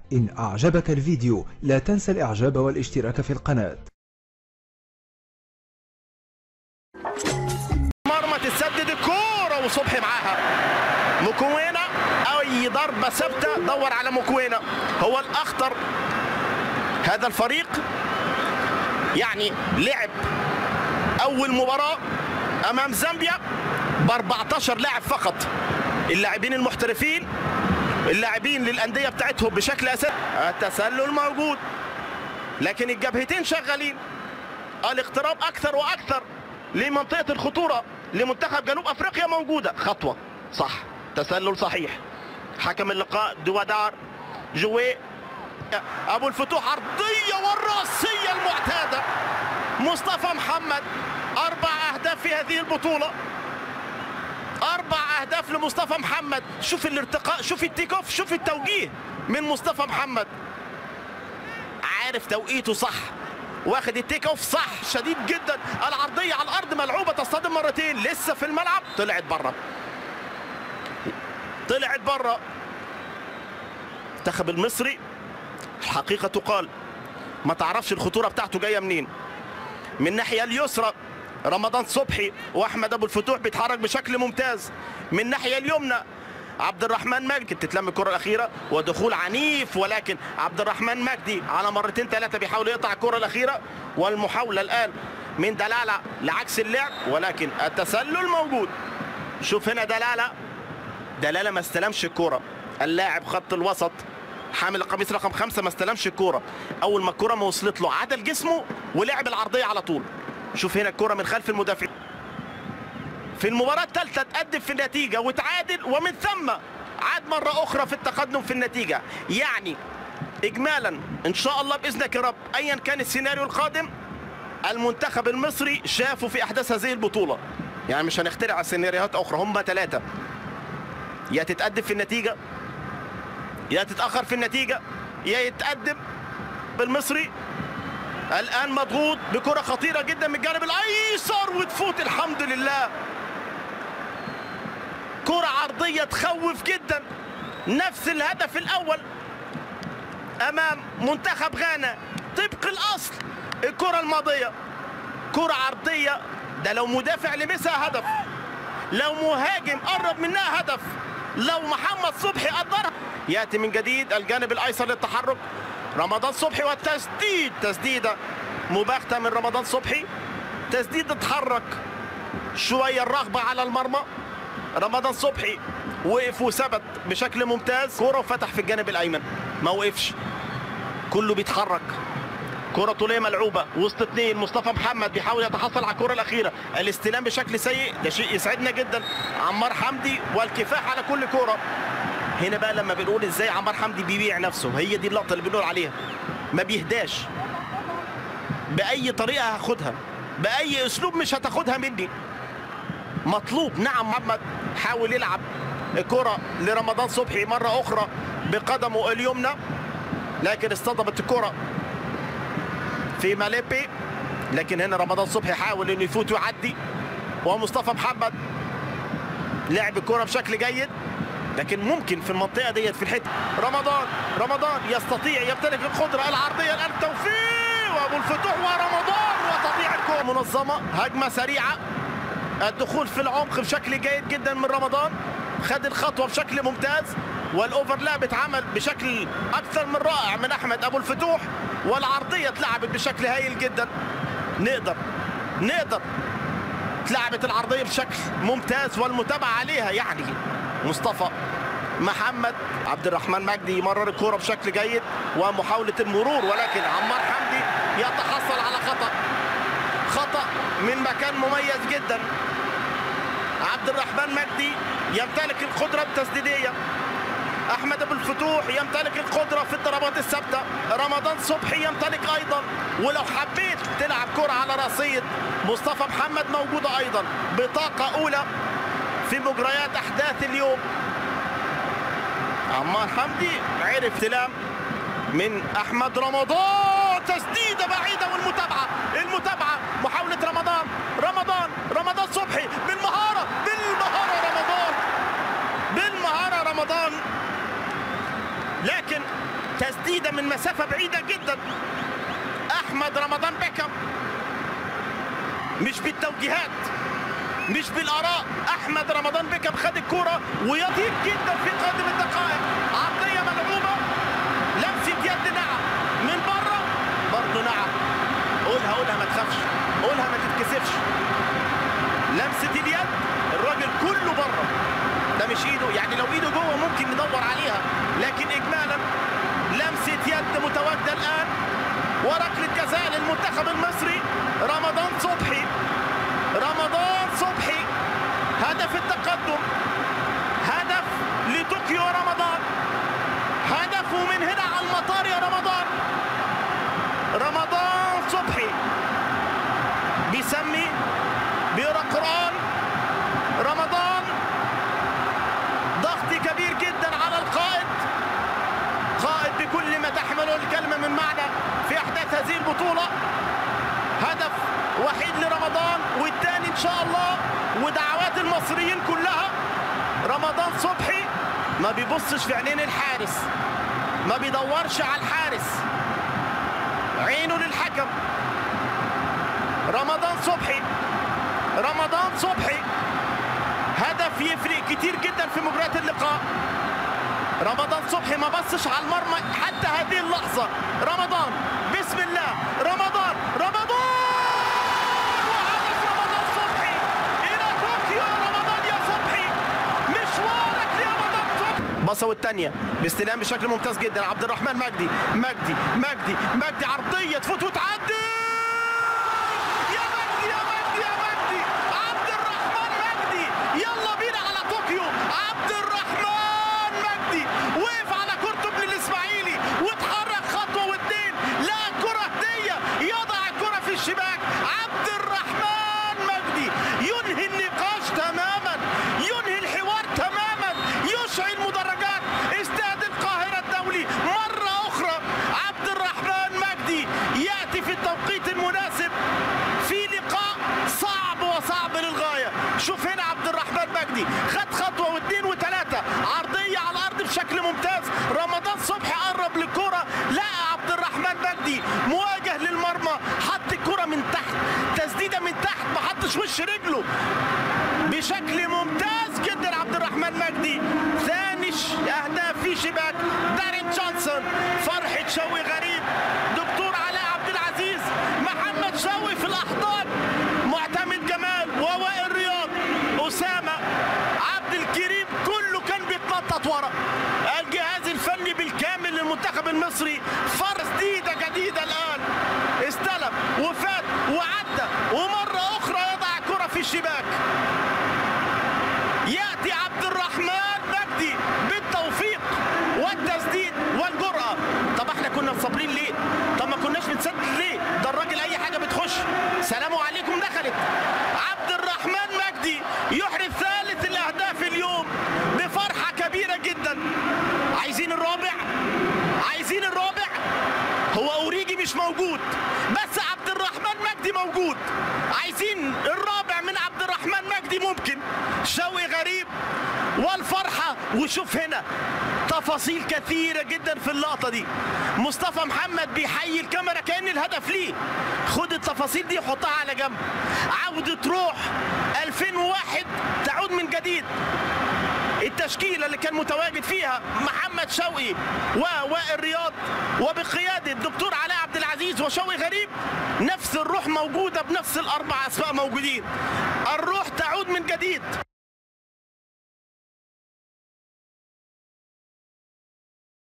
إن أعجبك الفيديو لا تنسى الإعجاب والاشتراك في القناة مرمى تسدد الكورة وصبحي معاها مكوينة أي ضربة ثابتة دور على مكوينة هو الأخطر هذا الفريق يعني لعب أول مباراة أمام زامبيا ب 14 لاعب فقط اللاعبين المحترفين اللاعبين للأندية بتاعتهم بشكل أساسي التسلل موجود لكن الجبهتين شغالين الاقتراب أكثر وأكثر لمنطقة الخطورة لمنتخب جنوب أفريقيا موجودة خطوة صح تسلل صحيح حكم اللقاء دوادار جوي أبو الفتوح عرضية والرأسية المعتادة مصطفى محمد أربع أهداف في هذه البطولة أربع أهداف لمصطفى محمد شوف الارتقاء شوف التيك أوف شوف التوجيه من مصطفى محمد عارف توقيته صح واخد التيك اوف صح شديد جدا العرضيه على الارض ملعوبه تصطدم مرتين لسه في الملعب طلعت بره طلعت بره المنتخب المصري الحقيقه تقال ما تعرفش الخطوره بتاعته جايه منين من الناحيه اليسرى رمضان صبحي واحمد ابو الفتوح بيتحرك بشكل ممتاز من الناحيه اليمنى عبد الرحمن مجدي تتلم الكره الاخيره ودخول عنيف ولكن عبد الرحمن مجدي على مرتين ثلاثه بيحاول يقطع الكره الاخيره والمحاوله الان من دلاله لعكس اللعب ولكن التسلل موجود شوف هنا دلاله دلاله ما استلمش الكره اللاعب خط الوسط حامل القميص رقم خمسة ما استلمش الكرة أول ما الكرة ما وصلت له عدل جسمه ولعب العرضية على طول شوف هنا الكرة من خلف المدافع في المباراة الثالثة تقدم في النتيجة وتعادل ومن ثم عاد مرة أخرى في التقدم في النتيجة يعني إجمالا إن شاء الله بإذنك يا رب أيا كان السيناريو القادم المنتخب المصري شافوا في أحداث هذه البطولة يعني مش هنخترع سيناريوهات أخرى هم ثلاثة يا تتقدم في النتيجة يا تتأخر في النتيجة يا يتقدم بالمصري الآن مضغوط بكرة خطيرة جدا من الجانب الأيسر وتفوت الحمد لله كرة عرضية تخوف جدا نفس الهدف الأول أمام منتخب غانا طبق الأصل الكرة الماضية كرة عرضية ده لو مدافع لمسها هدف لو مهاجم قرب منها هدف لو محمد صبحي قدرها ياتي من جديد الجانب الايسر للتحرك رمضان صبحي والتسديد تسديده مباغته من رمضان صبحي تسديد اتحرك شويه الرغبه على المرمى رمضان صبحي وقف وثبت بشكل ممتاز كوره وفتح في الجانب الايمن ما وقفش كله بيتحرك كرة طولية ملعوبة وسط اثنين مصطفى محمد بيحاول يتحصل على الكرة الأخيرة الاستلام بشكل سيء ده شيء يسعدنا جدا عمار حمدي والكفاح على كل كرة هنا بقى لما بنقول ازاي عمار حمدي بيبيع نفسه هي دي اللقطة اللي بنقول عليها ما بيهداش بأي طريقة هاخدها بأي أسلوب مش هتاخدها مني مطلوب نعم محمد حاول يلعب الكرة لرمضان صبحي مرة أخرى بقدمه اليمنى لكن اصطدمت الكرة في ماليبي لكن هنا رمضان صبحي حاول انه يفوت ويعدي ومصطفى محمد لعب الكرة بشكل جيد لكن ممكن في المنطقة ديت في الحتة رمضان رمضان يستطيع يمتلك القدرة العرضية الآن توفيق وأبو الفتوح ورمضان وتضيع الكرة منظمة هجمة سريعة الدخول في العمق بشكل جيد جدا من رمضان خد الخطوة بشكل ممتاز والاوفرلاب اتعمل بشكل اكثر من رائع من احمد ابو الفتوح والعرضيه اتلعبت بشكل هايل جدا نقدر نقدر اتلعبت العرضيه بشكل ممتاز والمتابعه عليها يعني مصطفى محمد عبد الرحمن مجدي يمرر الكرة بشكل جيد ومحاولة المرور ولكن عمار حمدي يتحصل على خطأ خطأ من مكان مميز جدا عبد الرحمن مجدي يمتلك القدرة التسديدية احمد ابو الفتوح يمتلك القدره في الضربات الثابته رمضان صبحي يمتلك ايضا ولو حبيت تلعب كره على راسيه مصطفى محمد موجوده ايضا بطاقه اولى في مجريات احداث اليوم عمار حمدي عرف استلام من احمد رمضان تسديده بعيده والمتابعه المتابعه محاوله رمضان رمضان رمضان صبحي بالمهاره بالمهاره رمضان بالمهاره رمضان لكن تسديده من مسافه بعيده جدا احمد رمضان بيكم مش بالتوجيهات مش بالاراء احمد رمضان بيكم خد الكوره ويطير جدا في قادم الدقائق عرضيه ملعوبه لمسه يد نعم من بره برضه نعم قولها قولها ما تخافش قولها ما تتكسفش لمسه اليد الراجل كله بره ده مش ايده يعني لو ايده جوه ممكن ندور عليها لكن اجمالا لمسه يد متواجده الان وركله جزاء للمنتخب المصري رمضان صبحي رمضان صبحي هدف التقدم هدف لطوكيو رمضان هدفه من هنا على المطار يا رمضان رمضان صبحي بيسمي بيقرا قران رمضان ضغط كبير جدا على القائد قائد بكل ما تحمله الكلمه من معنى في احداث هذه البطوله هدف وحيد لرمضان والثاني ان شاء الله ودعوات المصريين كلها رمضان صبحي ما بيبصش في عينين الحارس ما بيدورش على الحارس عينه للحكم رمضان صبحي رمضان صبحي هدف يفرق كتير جدا في مجريات اللقاء رمضان صبحي ما بصش على المرمى حتى هذه اللحظة رمضان بسم الله رمضان رمضان وهدف رمضان صبحي إلى طوكيو رمضان يا صبحي مشوارك يا رمضان صبحي بصة والتانية باستلام بشكل ممتاز جدا عبد الرحمن مجدي مجدي مجدي مجدي عرضية تفوت وتعدي يا مجدي يا مجدي يا مجدي عبد الرحمن مجدي يلا بينا على طوكيو عبد الرحمن مجدي وقف على كورته ابن الاسماعيلي واتحرك خطوه واثنين لا كره هديه يضع الكره في الشباك عبد الرحمن مجدي ينهي النقاش تماما ينهي الحوار تماما يشعل مدرجات استاد القاهره الدولي مره اخرى عبد الرحمن مجدي ياتي في التوقيت المناسب في لقاء صعب وصعب للغايه شوف هنا عبد الرحمن مجدي خد خطوه واثنين وثلاثه عرضيه على الارض بشكل ممتاز رمضان صبحي قرب للكره لقى عبد الرحمن مجدي مواجه للمرمى حط الكره من تحت تسديده من تحت ما حطش وش رجله بشكل ممتاز جدا عبد الرحمن مجدي ثاني ش- اهداف في شباك دارين جونسون فرحه شوقي غريب دكتور علاء عبد العزيز محمد شوقي في الاحضان معتمد جمال ووائل رياض اسامه عبد الكريم كله كان بيتنطط ورا الجهاز الفني بالكامل للمنتخب المصري فرص جديده جديده الان استلم وفات وعدى ومره اخرى يضع كره في الشباك ياتي عبد الرحمن مجدي بالتوفيق والتسديد والجرأة طب احنا كنا مصابرين ليه؟ طب ما كناش بنسدد ليه؟ ده الراجل اي حاجة بتخش سلام عليكم دخلت عبد الرحمن مجدي يحرز ثالث الاهداف اليوم بفرحة كبيرة جدا عايزين الرابع عايزين الرابع هو اوريجي مش موجود بس عبد الرحمن مجدي موجود عايزين الرابع من عبد الرحمن مجدي ممكن شوقي غريب والفرحة وشوف هنا تفاصيل كثيرة جدا في اللقطة دي مصطفى محمد بيحيي الكاميرا كأن الهدف ليه خد التفاصيل دي حطها على جنب عودة روح 2001 تعود من جديد التشكيلة اللي كان متواجد فيها محمد شوقي ووائل رياض وبقيادة الدكتور علاء عبد العزيز وشوقي غريب نفس الروح موجودة بنفس الأربع أسماء موجودين الروح تعود من جديد